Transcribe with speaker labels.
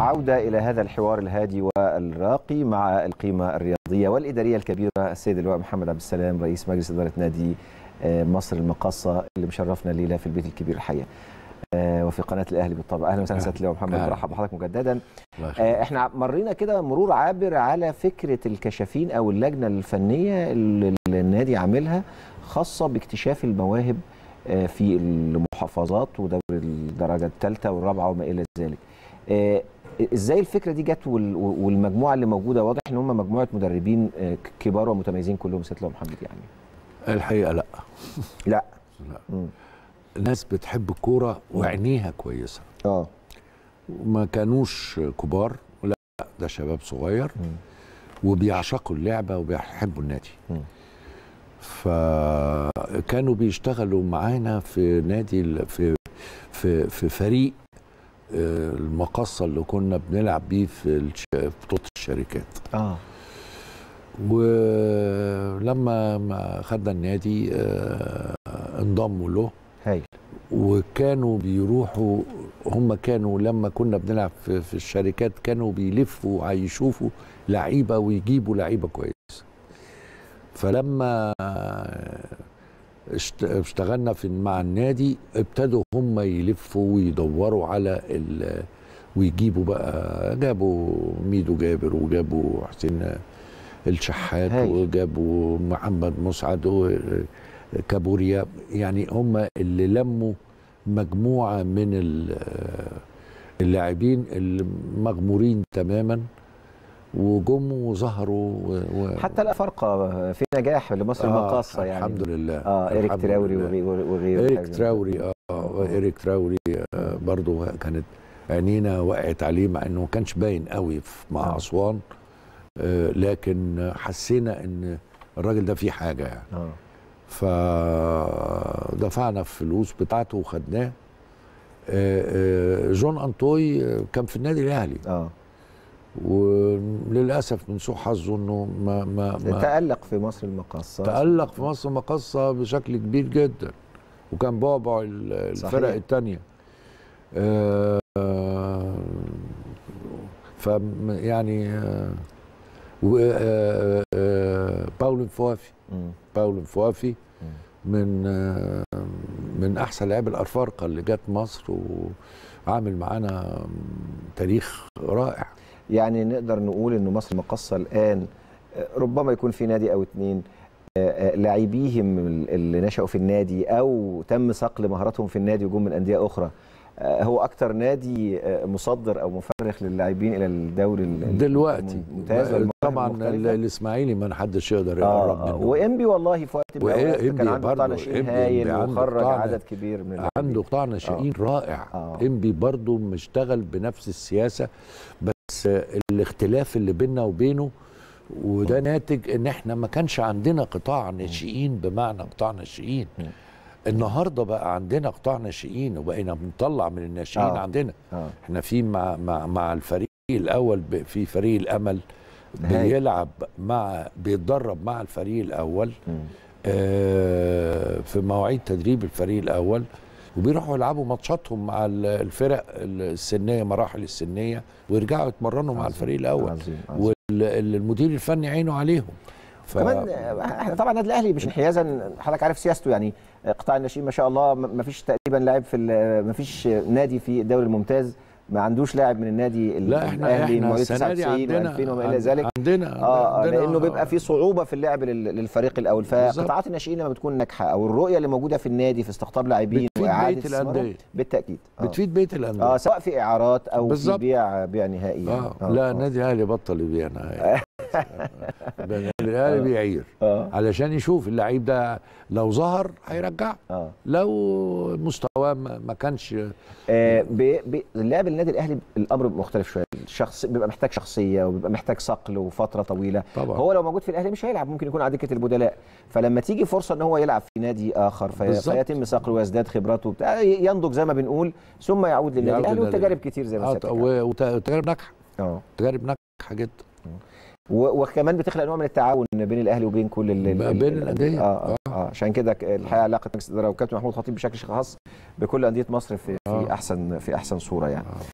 Speaker 1: والعودة إلى هذا الحوار الهادي والراقي مع القيمة الرياضية والإدارية الكبيرة السيد اللواء محمد عبد السلام رئيس مجلس إدارة نادي مصر المقاصة اللي مشرفنا الليلة في البيت الكبير الحقيقة وفي قناة الأهلي بالطبع أهلا وسهلا سيادة اللواء محمد برحب بحضرتك مجددا احنا مرينا كده مرور عابر على فكرة الكشافين أو اللجنة الفنية اللي النادي عاملها خاصة باكتشاف المواهب في المحافظات ودوري الدرجة الثالثة والرابعة وما إلى ذلك ازاي الفكره دي جت والمجموعه اللي موجوده واضح ان هم مجموعه مدربين كبار ومتميزين كلهم سيد الله محمد يعني
Speaker 2: الحقيقه لا
Speaker 1: لا
Speaker 2: لا مم. الناس بتحب الكوره وعينيها كويسه
Speaker 1: اه
Speaker 2: ما كانوش كبار لا ده شباب صغير مم. وبيعشقوا اللعبه وبيحبوا النادي مم. فكانوا بيشتغلوا معانا في نادي في في في فريق المقصه اللي كنا بنلعب بيه في بطوله الشركات
Speaker 1: اه
Speaker 2: ولما ما خدنا النادي آه انضموا له
Speaker 1: هايل
Speaker 2: وكانوا بيروحوا هم كانوا لما كنا بنلعب في, في الشركات كانوا بيلفوا يشوفوا لعيبه ويجيبوا لعيبه كويسه فلما اشتغلنا في مع النادي ابتدوا هم يلفوا ويدوروا على ال ويجيبوا بقى جابوا ميدو جابر وجابوا حسين الشحات
Speaker 1: هاي.
Speaker 2: وجابوا محمد مسعد كابوريا يعني هم اللي لموا مجموعه من اللاعبين المغمورين تماما وجم وظهروا و...
Speaker 1: حتى لا فرق في نجاح لمصر آه المقاصه يعني
Speaker 2: الحمد لله
Speaker 1: اه ايريك تراوري وغيره
Speaker 2: ايريك تراوري اه وايريك تراوري آه برضه كانت عينينا وقعت عليه مع انه ما كانش باين قوي مع آه. اسوان آه لكن حسينا ان الراجل ده فيه حاجه يعني
Speaker 1: آه.
Speaker 2: فدفعنا الفلوس بتاعته وخدناه آه جون انطوي كان في النادي الاهلي
Speaker 1: اه
Speaker 2: وللاسف من سوء حظه انه ما ما, ما
Speaker 1: تالق في مصر المقاصه
Speaker 2: تالق في مصر المقاصه بشكل كبير جدا وكان بعبع الفرق الثانيه آه ف يعني آه آه آه باول فوافي باول فوافي من آه من احسن لاعبي الافارقه اللي جت مصر وعامل معانا تاريخ رائع
Speaker 1: يعني نقدر نقول انه مصر المقاصه الان ربما يكون في نادي او اتنين لاعبيهم اللي نشأوا في النادي او تم صقل مهاراتهم في النادي وجم من انديه اخرى هو اكتر نادي مصدر او مفرخ للاعبين الى الدوري
Speaker 2: دلوقتي
Speaker 1: الممتاز
Speaker 2: طبعا الاسماعيلي ما حدش يقدر يقرب منه
Speaker 1: وانبي والله في وقت من الاوقات كان عنده قطاع ناشئين هايل وخرج عدد كبير من
Speaker 2: عنده قطاع ناشئين رائع
Speaker 1: آه.
Speaker 2: انبي برضه مشتغل بنفس السياسه بس الاختلاف اللي بيننا وبينه وده ناتج ان احنا ما كانش عندنا قطاع ناشئين بمعنى قطاع ناشئين النهارده بقى عندنا قطاع ناشئين وبقينا بنطلع من الناشئين
Speaker 1: آه.
Speaker 2: عندنا
Speaker 1: آه.
Speaker 2: احنا في مع مع مع الفريق الاول في فريق الامل بيلعب مع بيتدرب مع الفريق الاول آه في مواعيد تدريب الفريق الاول وبيروحوا يلعبوا ماتشاتهم مع الفرق السنيه مراحل السنيه ويرجعوا يتمرنوا مع الفريق الاول
Speaker 1: عظيم. عظيم.
Speaker 2: والمدير الفني عينه عليهم
Speaker 1: ف... كمان احنا طبعا النادي الاهلي مش انحيازا حضرتك عارف سياسته يعني قطاع الناشئين ما شاء الله ما فيش تقريبا لاعب في ما فيش نادي في الدوري الممتاز ما عندوش لاعب من النادي
Speaker 2: لا احنا
Speaker 1: الاهلي
Speaker 2: احنا السنه دي عندنا
Speaker 1: و2000 وما الى ذلك
Speaker 2: عندنا
Speaker 1: اه
Speaker 2: عندنا
Speaker 1: لانه بيبقى في صعوبه في اللعب للفريق الاول فقطاعات الناشئين لما بتكون ناجحه او الرؤيه اللي موجوده في النادي في استقطاب لاعبين
Speaker 2: واعاده الانديه
Speaker 1: بالتاكيد
Speaker 2: آه. بتفيد بيت الانديه
Speaker 1: اه سواء في اعارات او
Speaker 2: بالزبط.
Speaker 1: في بيع بيع نهائي
Speaker 2: يعني. آه. آه. لا النادي الاهلي بطل يبيع نهائي الاهلي بيعير
Speaker 1: آه.
Speaker 2: علشان يشوف اللعيب ده لو ظهر هيرجعه
Speaker 1: آه.
Speaker 2: لو مستواه ما كانش
Speaker 1: آه اللاعب النادي الاهلي الامر مختلف شويه الشخص بيبقى محتاج شخصيه وبيبقى محتاج صقل وفتره طويله
Speaker 2: طبعا.
Speaker 1: هو لو موجود في الاهلي مش هيلعب ممكن يكون على دكه البدلاء فلما تيجي فرصه ان هو يلعب في نادي اخر في فيتم صقله ويزداد خبراته وبتاع ينضج زي ما بنقول ثم يعود للنادي الاهلي وتجارب كتير زي ما
Speaker 2: آه وتجارب ناجحه
Speaker 1: اه
Speaker 2: تجارب ناجحه جدا
Speaker 1: وكمان بتخلق نوع من التعاون بين الاهلي وبين كل ال
Speaker 2: بين الانديه
Speaker 1: آه, آه, اه عشان كده الحقيقه علاقه مجلس الاداره والكابتن محمود خطيب بشكل خاص بكل انديه مصر في في
Speaker 2: آه.
Speaker 1: احسن في احسن صوره يعني
Speaker 2: آه.